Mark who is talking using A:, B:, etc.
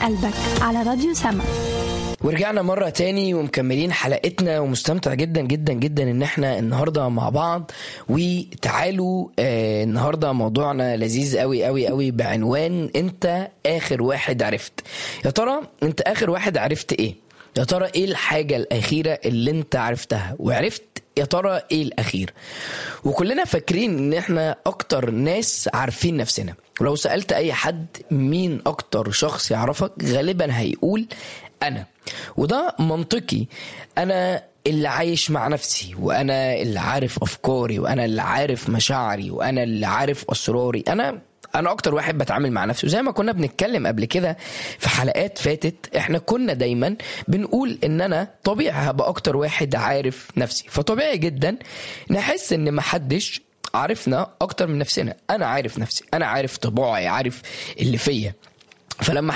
A: قلبك على راديو سما
B: ورجعنا مرة تاني ومكملين حلقتنا ومستمتع جدا جدا جدا ان احنا النهاردة مع بعض وتعالوا آه النهاردة موضوعنا لذيذ قوي قوي قوي بعنوان انت اخر واحد عرفت يا ترى انت اخر واحد عرفت ايه يا ترى ايه الحاجة الاخيرة اللي انت عرفتها وعرفت يا ترى ايه الاخير وكلنا فاكرين ان احنا اكتر ناس عارفين نفسنا ولو سألت اي حد مين اكتر شخص يعرفك غالبا هيقول انا وده منطقي انا اللي عايش مع نفسي وانا اللي عارف افكاري وانا اللي عارف مشاعري وانا اللي عارف اسراري انا انا اكتر واحد بتعامل مع نفسي وزي ما كنا بنتكلم قبل كده في حلقات فاتت احنا كنا دايما بنقول ان انا طبيعي هبقى اكتر واحد عارف نفسي فطبيعي جدا نحس ان محدش عارفنا اكتر من نفسنا انا عارف نفسي انا عارف طباعي عارف اللي فيا فلما